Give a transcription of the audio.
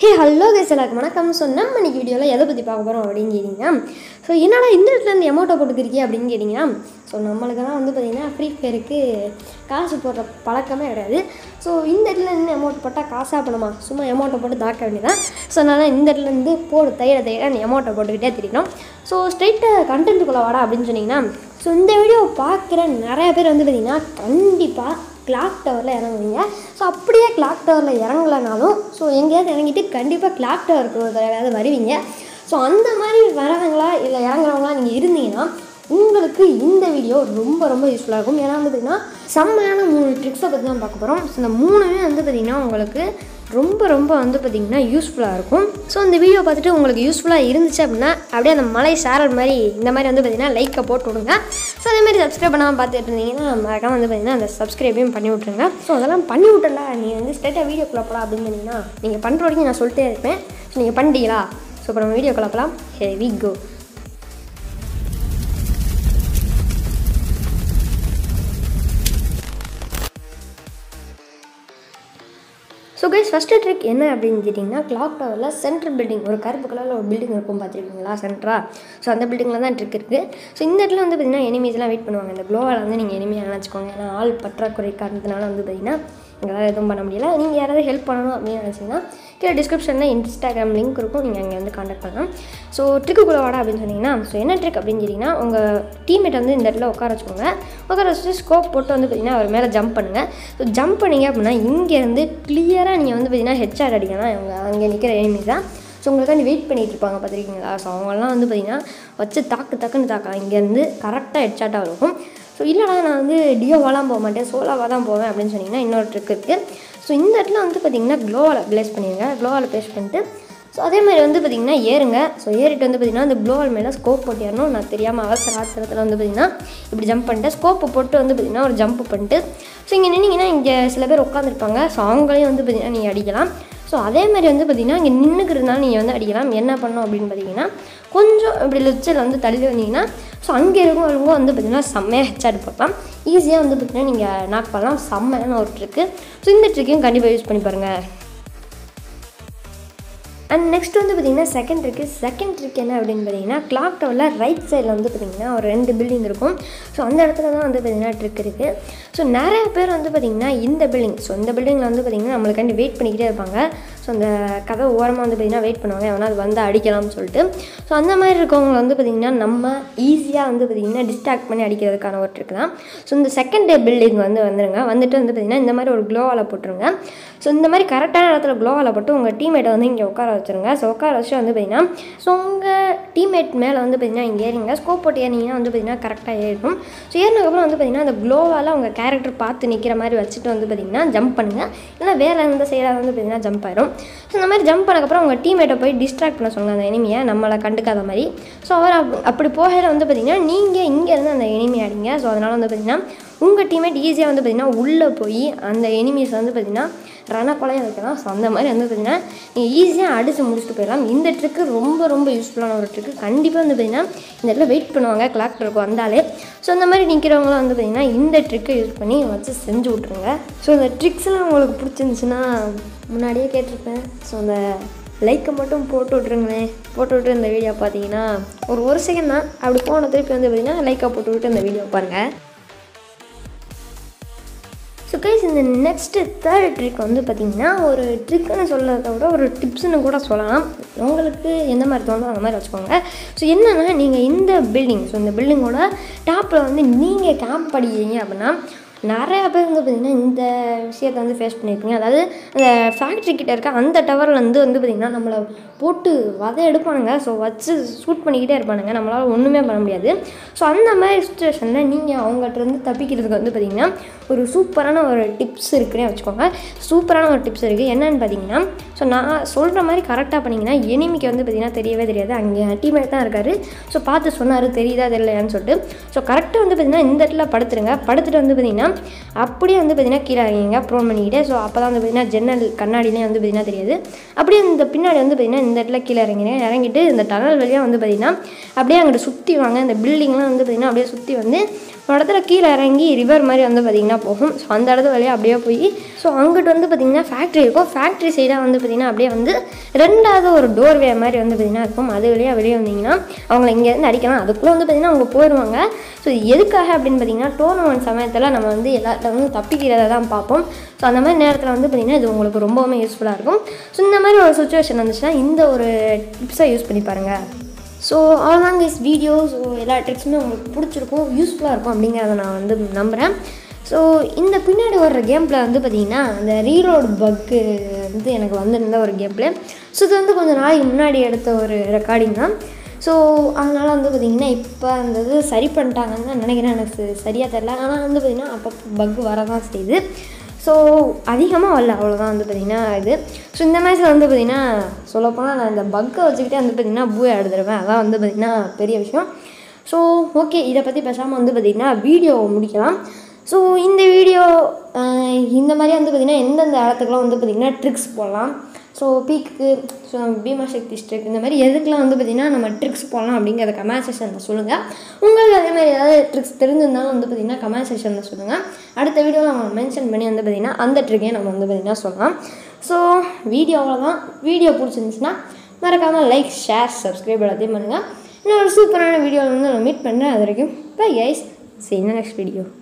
hello guys எல்லாருக்கும் வணக்கம் so நம்ம இன்னைக்கு வீடியோவில் எதை பற்றி பார்க்க போகிறோம் அப்படின்னு கேட்டிங்கன்னா ஸோ என்னடா இந்த இடத்துல இருந்து எமௌண்ட்டை போட்டுக்கிறீங்க அப்படின்னு கேட்டிங்கன்னா ஸோ நம்மளுக்கெல்லாம் வந்து பார்த்திங்கன்னா ஃப்ரீ ஃபயருக்கு காசு போடுற பழக்கமே கிடையாது ஸோ இந்த இடத்துல இருந்து அமௌண்ட் போட்டால் காசாக பண்ணுமா சும்மா அமௌண்ட்டை போட்டு தாக்க வேண்டியதான் ஸோ அதனால் இந்த இடத்துல இருந்து போடு தைர தைர நீ அமௌண்ட்டை போட்டுக்கிட்டே தெரியணும் ஸோ ஸ்ட்ரெயிட்டாக கண்டென்ட்டுக்குள்ளே வாடா அப்படின்னு சொன்னீங்கன்னா ஸோ இந்த வீடியோ பார்க்குற நிறைய பேர் வந்து பார்த்திங்கன்னா கண்டிப்பாக கிளாக் டவரில் இறங்குவீங்க ஸோ அப்படியே கிளாக் டவரில் இறங்கலைனாலும் ஸோ எங்கேயாவது இறங்கிட்டு கண்டிப்பாக கிளாக் டவருக்கு ஒரு தடவையாவது வருவீங்க ஸோ அந்த மாதிரி வரவங்களா இல்லை இறங்குறவங்களா நீங்கள் இருந்தீங்கன்னா உங்களுக்கு இந்த வீடியோ ரொம்ப ரொம்ப யூஸ்ஃபுல்லாக இருக்கும் ஏன்னா வந்து பார்த்திங்கன்னா செம்மையான மூணு ட்ரிக்ஸை பற்றி தான் பார்க்க போகிறோம் ஸோ இந்த மூணுமே வந்து பார்த்திங்கன்னா உங்களுக்கு ரொம்ப ரொம்ப வந்து பார்த்திங்கன்னா யூஸ்ஃபுல்லாக இருக்கும் ஸோ இந்த வீடியோ பார்த்துட்டு உங்களுக்கு யூஸ்ஃபுல்லாக இருந்துச்சு அப்படின்னா அப்படியே அந்த மலை சாரல் மாதிரி இந்த மாதிரி வந்து பார்த்திங்கன்னா லைக்கை போட்டு விடுங்க ஸோ அதே மாதிரி சப்ஸ்கிரைப் பண்ணாமல் பார்த்துட்டு இருந்தீங்கன்னா மறக்காம வந்து பார்த்திங்கன்னா அந்த சப்ஸ்கிரைபையும் பண்ணி விட்ருங்க ஸோ அதெல்லாம் பண்ணி விட்டல நீ வந்து ஸ்ட்ரெயிட்டாக வீடியோ குழப்பலாம் அப்படின்னு சொன்னீங்கன்னா நீங்கள் பண்ணுற வரைக்கும் நான் சொல்லிட்டே இருப்பேன் ஸோ நீங்கள் பண்ணிட்டீங்களா ஸோ இப்போ நம்ம வீடியோ குழப்பலாம் hey we go so guys first trick என்ன அப்படின்னு கேட்டிங்கன்னா கிளாக் டவரில் சென்ட்ரல் பில்டிங் ஒரு கருப்பு கலரில் ஒரு பில்டிங் இருக்கும் பார்த்துருக்கீங்களா சென்ட்ரா ஸோ அந்த பில்டிங்கில் தான் ட்ரிக் இருக்குது ஸோ இந்த இடத்துல வந்து பார்த்திங்கன்னா எனிமீஸ்லாம் வெயிட் பண்ணுவாங்க இந்த க்ளோவால் வந்து நீங்கள் எனிமையாக நினச்சிக்கோங்க ஏன்னா ஆள் பற்றாக்குறை காரணத்தினால வந்து பார்த்திங்கன்னா எங்களால் எதுவும் பண்ண முடியல நீங்கள் யாராவது ஹெல்ப் பண்ணணும் அப்படின்னு நினச்சிங்கன்னா கீழே டிஸ்கிரிப்ஷனில் இன்ஸ்டாகிராம் லிங்க் இருக்கும் நீங்கள் அங்கே வந்து காண்டாக்ட் பண்ணலாம் ஸோ ட்ரிக்குள்ளே வாடா அப்படின்னு சொன்னீங்கன்னா ஸோ என்ன ட்ரிக் அப்படின்னு கேட்டிங்கன்னா உங்கள் டீம்மேட் வந்து இந்த இடத்துல உட்கார வச்சுக்கோங்க உட்கார வச்சுட்டு ஸ்கோப் போட்டு வந்து பார்த்திங்கன்னா அவர் மேலே ஜம்ப் பண்ணுங்கள் ஸோ ஜம்ப் பண்ணீங்க அப்படின்னா இங்கேருந்து கிளியராக நீங்கள் வந்து பார்த்திங்கன்னா ஹெச்ஆர் அடிக்கலாம் அவங்க அங்கே நிற்கிற எனிமி தான் ஸோ உங்களுக்காண்டி வெயிட் பண்ணிகிட்டு இருப்பாங்க பார்த்துருக்கீங்களா ஸோ அவங்கெல்லாம் வந்து பார்த்திங்கன்னா வச்சு தாக்கு தாக்குன்னு தாக்கலாம் இங்கேருந்து கரெக்டாக ஹெட்ஷாட்டாக இருக்கும் ஸோ இல்லைடா நான் வந்து டியோவாலாம் போக மாட்டேன் சோலாவாக தான் போவேன் அப்படின்னு சொன்னீங்கன்னா இன்னொரு ட்ரிக் இருக்குது ஸோ இந்த இடத்துல வந்து பார்த்திங்கன்னா க்ளோவால் ப்ளேஸ் பண்ணிடுங்க க்ளோவால் ப்ளேஸ் பண்ணிட்டு ஸோ அதே மாதிரி வந்து பார்த்திங்கன்னா ஏறுங்க ஸோ ஏறிட்டு வந்து பார்த்திங்கன்னா அந்த க்ளோவால் மேலே ஸ்கோப் போட்டு ஏறணும் நான் தெரியாமல் அவசர ஆத்திரத்தில் வந்து பார்த்திங்கன்னா இப்படி ஜம்ப் பண்ணிட்டேன் ஸ்கோப்பை போட்டு வந்து பார்த்திங்கன்னா ஒரு ஜம்ப் பண்ணிட்டு ஸோ இங்கே நின்னீங்கன்னா இங்கே சில பேர் உட்காந்துருப்பாங்க ஸோ அவங்களையும் வந்து பார்த்திங்கன்னா நீங்கள் அடிக்கலாம் ஸோ அதே மாதிரி வந்து பார்த்திங்கன்னா இங்கே நின்றுக்கிறதுனால நீங்கள் வந்து அடிக்கலாம் என்ன பண்ணணும் அப்படின்னு பார்த்தீங்கன்னா கொஞ்சம் இப்படி லிச்சில் வந்து தள்ளி வந்தீங்கன்னா ஸோ அங்கே இருக்கவங்களுக்கும் வந்து பார்த்திங்கன்னா செம்மையாக ஹெச்ஆர் போடலாம் ஈஸியாக வந்து பார்த்திங்கன்னா நீங்கள் நாக் பண்ணலாம் செம்மையான ஒரு ட்ரிக்கு ஸோ இந்த ட்ரிக்கையும் கண்டிப்பாக யூஸ் பண்ணி பாருங்கள் அண்ட் நெக்ஸ்ட் வந்து பார்த்திங்கன்னா செகண்ட் ட்ரிக்கு செகண்ட் ட்ரிக் என்ன அப்படின்னு பார்த்தீங்கன்னா கிளாக் டவரில் ரைட் சைடில் வந்து பார்த்திங்கன்னா ஒரு ரெண்டு பில்டிங் இருக்கும் ஸோ அந்த இடத்துல தான் வந்து பார்த்திங்கன்னா ட்ரிக் இருக்குது ஸோ நிறைய பேர் வந்து பார்த்திங்கன்னா இந்த பில்டிங் ஸோ இந்த பில்டிங்கில் வந்து பார்த்திங்கன்னா நம்மளுக்காண்டி வெயிட் பண்ணிக்கிட்டே இருப்பாங்க ஸோ அந்த கதை ஓரமாக வந்து பார்த்திங்கன்னா வெயிட் பண்ணுவாங்க எவனா அது வந்து அடிக்கலாம்னு சொல்லிட்டு ஸோ அந்த மாதிரி இருக்கவங்க வந்து பார்த்திங்கன்னா நம்ம ஈஸியாக வந்து பார்த்திங்கன்னா டிஸ்ட்ராக்ட் பண்ணி அடிக்கிறதுக்கான ஒரு ட்ரிக் தான் ஸோ இந்த செகண்ட் டே பில்டிங் வந்து வந்துருங்க வந்துட்டு வந்து பார்த்திங்கன்னா இந்த மாதிரி ஒரு க்ளோவால் போட்டுருங்க ஸோ இந்த மாதிரி கரெக்டான இடத்துல க்ளோவால் போட்டு உங்கள் டீம்மேட்டை வந்து இங்கே உட்கார வச்சுருங்க ஸோ உட்கார வச்சு வந்து பார்த்திங்கன்னா ஸோ உங்கள் டீம்மேட் மேலே வந்து பார்த்திங்கன்னா இங்கே ஏறிங்க ஸ்கோப் போட்டு ஏறினீங்கன்னா வந்து பார்த்திங்கன்னா கரெக்டாக ஏறிடும் ஸோ ஏறினதுக்கப்புறம் வந்து பார்த்திங்கன்னா அந்த க்ளோவால் உங்கள் கேரக்டர் பார்த்து நிற்கிற மாதிரி வச்சுட்டு வந்து பார்த்திங்கன்னா ஜம்ப் பண்ணுங்கள் இல்லைனா வேறு எந்த சைடாக வந்து பார்த்திங்கன்னா ஜம்ப் ஆயிரும் ஸோ இந்த மாதிரி ஜம்ப் பண்ணக்கப்புறம் உங்கள் டீம்மேட்டை போய் டிஸ்ட்ராக்ட் பண்ண சொல்லுங்கள் அந்த எனிமியை நம்மளை கண்டுக்காத மாதிரி ஸோ அவர் அப்- அப்படி போகையில் வந்து பார்த்திங்கன்னா நீங்கள் இங்கேருந்து அந்த எனிமி அடிங்க ஸோ அதனால் வந்து பார்த்திங்கன்னா உங்கள் டீம்மேட் ஈஸியாக வந்து பார்த்திங்கன்னா உள்ளே போய் அந்த எனிமீஸ் வந்து பார்த்திங்கன்னா ரணக்கொலையாக வைக்கலாம் ஸோ அந்த மாதிரி வந்து பார்த்திங்கன்னா நீங்கள் ஈஸியாக அடித்து முடிச்சுட்டு போயிடலாம் இந்த ட்ரிக்கு ரொம்ப ரொம்ப யூஸ்ஃபுல்லான ஒரு ட்ரிக்கு கண்டிப்பாக வந்து பார்த்திங்கன்னா இந்த இடத்துல வெயிட் பண்ணுவாங்க கிளாக் இருக்கும் வந்தாலே ஸோ அந்த மாதிரி நிற்கிறவங்களாம் வந்து பார்த்திங்கன்னா இந்த ட்ரிக்கை யூஸ் பண்ணி வச்சு செஞ்சு விட்ருங்க ஸோ இந்த ட்ரிக்ஸ்லாம் உங்களுக்கு பிடிச்சிருந்துச்சுன்னா முன்னாடியே கேட்டிருப்பேன் ஸோ அந்த லைக்கை மட்டும் போட்டு விட்ருங்களேன் போட்டு விட்டு இந்த வீடியோ பார்த்தீங்கன்னா ஒரு ஒரு செகண்ட் தான் அப்படி போன திருப்பி வந்து பார்த்தீங்கன்னா லைக்கை போட்டு விட்டு இந்த வீடியோ பாருங்கள் ஸோ கைஸ் இந்த நெக்ஸ்ட்டு தேர்ட் ட்ரிக் வந்து பார்த்திங்கன்னா ஒரு ட்ரிக்குன்னு சொல்கிறத விட ஒரு டிப்ஸ்னு கூட சொல்லலாம் உங்களுக்கு எந்த மாதிரி தோணுதோ அந்த மாதிரி வச்சுக்கோங்க ஸோ என்னென்னா நீங்கள் இந்த பில்டிங் ஸோ இந்த பில்டிங்கோட டாப்பில் வந்து நீங்கள் கேம்ப் படிக்கிறீங்க அப்படின்னா நிறையா பேர் வந்து பார்த்திங்கன்னா இந்த விஷயத்தை வந்து ஃபேஸ் பண்ணியிருப்பீங்க அதாவது அந்த ஃபேக்ட்ரி கிட்ட இருக்க அந்த டவர்லேருந்து வந்து பார்த்திங்கன்னா நம்மளை போட்டு வதை எடுப்பானுங்க ஸோ வச்சு ஷூட் பண்ணிக்கிட்டே இருப்பானுங்க நம்மளால் ஒன்றுமே பண்ண முடியாது ஸோ அந்த மாதிரி சுச்சுவேஷனில் நீங்கள் அவங்ககிட்ட இருந்து தப்பிக்கிறதுக்கு வந்து பார்த்திங்கன்னா ஒரு சூப்பரான ஒரு டிப்ஸ் இருக்குன்னே வச்சுக்கோங்க சூப்பரான ஒரு டிப்ஸ் இருக்குது என்னன்னு பார்த்தீங்கன்னா ஸோ நான் சொல்கிற மாதிரி கரெக்டாக பண்ணிங்கன்னா எனிமிக்கு வந்து பார்த்திங்கன்னா தெரியவே தெரியாது அங்கே டீமேட் தான் இருக்கார் ஸோ பார்த்து சொன்னார் தெரியுதா தெரியலையான்னு சொல்லிட்டு ஸோ கரெக்டாக வந்து பார்த்திங்கன்னா இந்த இடத்துல படுத்துருங்க படுத்துட்டு வந்து பார்த்திங்கன்னா அப்படியே வந்து பார்த்திங்கன்னா கீழே இறங்கிங்க ப்ரோன் பண்ணிக்கிட்டு ஸோ அப்போ தான் வந்து பார்த்திங்கன்னா ஜன்னல் கண்ணாடினே வந்து பார்த்திங்கன்னா தெரியாது அப்படியே இந்த பின்னாடி வந்து பார்த்திங்கன்னா இந்த இடத்துல கீழே இறங்கினேன் இறங்கிட்டு இந்த டனல் வழியாக வந்து பார்த்திங்கன்னா அப்படியே அங்கிட்ட சுற்றி வாங்க இந்த பில்டிங்லாம் வந்து பார்த்திங்கன்னா அப்படியே சுற்றி வந்து ஒரு இடத்துல கீழே இறங்கி ரிவர் மாதிரி வந்து பார்த்திங்கன்னா போகும் ஸோ அந்த இடத்து வழியாக அப்படியே போய் ஸோ அங்கிட்டு வந்து பார்த்திங்கன்னா ஃபேக்ட்ரி இருக்கும் ஃபேக்ட்ரி சைடாக வந்து பார்த்திங்கன்னா அப்படியே வந்து ரெண்டாவது ஒரு டோர்வே மாதிரி வந்து பார்த்திங்கன்னா இருக்கும் அது வழியாக வெளியே வந்தீங்கன்னா அவங்கள இங்கேருந்து அடிக்கலாம் அதுக்குள்ளே வந்து பார்த்திங்கன்னா அவங்க போயிடுவாங்க ஸோ எதுக்காக அப்படின்னு பார்த்தீங்கன்னா டோர்னமெண்ட் சமயத்தில் நம்ம வந்து எல்லார்ட்ட வந்து தப்பிக்கிறத தான் பார்ப்போம் ஸோ அந்த மாதிரி நேரத்தில் வந்து பார்த்திங்கன்னா இது உங்களுக்கு ரொம்பவுமே யூஸ்ஃபுல்லாக இருக்கும் ஸோ இந்த மாதிரி ஒரு சுச்சுவேஷன் வந்துச்சுன்னா இந்த ஒரு டிப்ஸை யூஸ் பண்ணி பாருங்கள் ஸோ அவ்வளோதாங்க இஸ் வீடியோ ஸோ எல்லா ட்ரிக்ஸுமே உங்களுக்கு பிடிச்சிருக்கும் யூஸ்ஃபுல்லாக இருக்கும் அப்படிங்கிறத நான் வந்து நம்புகிறேன் ஸோ இந்த பின்னாடி வர்ற கேமில் வந்து பார்த்திங்கன்னா அந்த ரீலோட் பக்கு வந்து எனக்கு வந்திருந்த ஒரு கேம்ப்ளே ஸோ இது வந்து கொஞ்சம் நாளைக்கு முன்னாடி எடுத்த ஒரு ரெக்கார்டிங் தான் ஸோ அதனால் வந்து பார்த்திங்கன்னா இப்போ அந்த இது சரி பண்ணிட்டாங்கன்னு தான் நினைக்கிறேன் எனக்கு சரியாக தெரில ஆனால் வந்து பார்த்திங்கன்னா அப்பப்போ பக்கு வரதான் செய்யுது ஸோ அதிகமாக வரல அவ்வளோதான் வந்து பார்த்திங்கன்னா இது ஸோ இந்த மேட்ச்சில் வந்து பார்த்திங்கன்னா சொல்லப்போனால் நான் இந்த பக்கை வச்சுக்கிட்டே வந்து பார்த்திங்கன்னா பூயை எடுத்துருவேன் அதான் வந்து பார்த்திங்கன்னா பெரிய விஷயம் ஸோ ஓகே இதை பற்றி பேசாமல் வந்து பார்த்திங்கன்னா வீடியோ முடிக்கலாம் ஸோ இந்த வீடியோ இந்த மாதிரி வந்து பார்த்திங்கன்னா எந்தெந்த இடத்துக்குலாம் வந்து பார்த்திங்கன்னா ட்ரிக்ஸ் போடலாம் ஸோ பீக்கு ஸோ பீமா சக்தி ஸ்ட்ரிக் இந்த மாதிரி எதுக்கெலாம் வந்து பார்த்திங்கன்னா நம்ம ட்ரிக்ஸ் போடலாம் அப்படிங்கிறத கமெண்ட் செக்ஷனில் சொல்லுங்கள் உங்களுக்கு அதே மாதிரி ஏதாவது ட்ரிக்ஸ் தெரிஞ்சிருந்தாலும் வந்து பார்த்திங்கன்னா கமெண்ட் செக்ஷனில் சொல்லுங்கள் அடுத்த வீடியோவில் நம்ம மென்ஷன் பண்ணி வந்து பார்த்திங்கன்னா அந்த ட்ரிக்கையும் நம்ம வந்து பார்த்திங்கன்னா சொல்லலாம் ஸோ வீடியோ அவ்வளோதான் வீடியோ பிடிச்சிருந்துச்சுன்னா மறக்காமல் லைக் ஷேர் சப்ஸ்கிரைப் எல்லாத்தையும் பண்ணுங்கள் இன்னொரு சூப்பரான வீடியோவில் வந்து நான் மீட் பண்ணுறேன் அது வரைக்கும் bye guys see you in the next video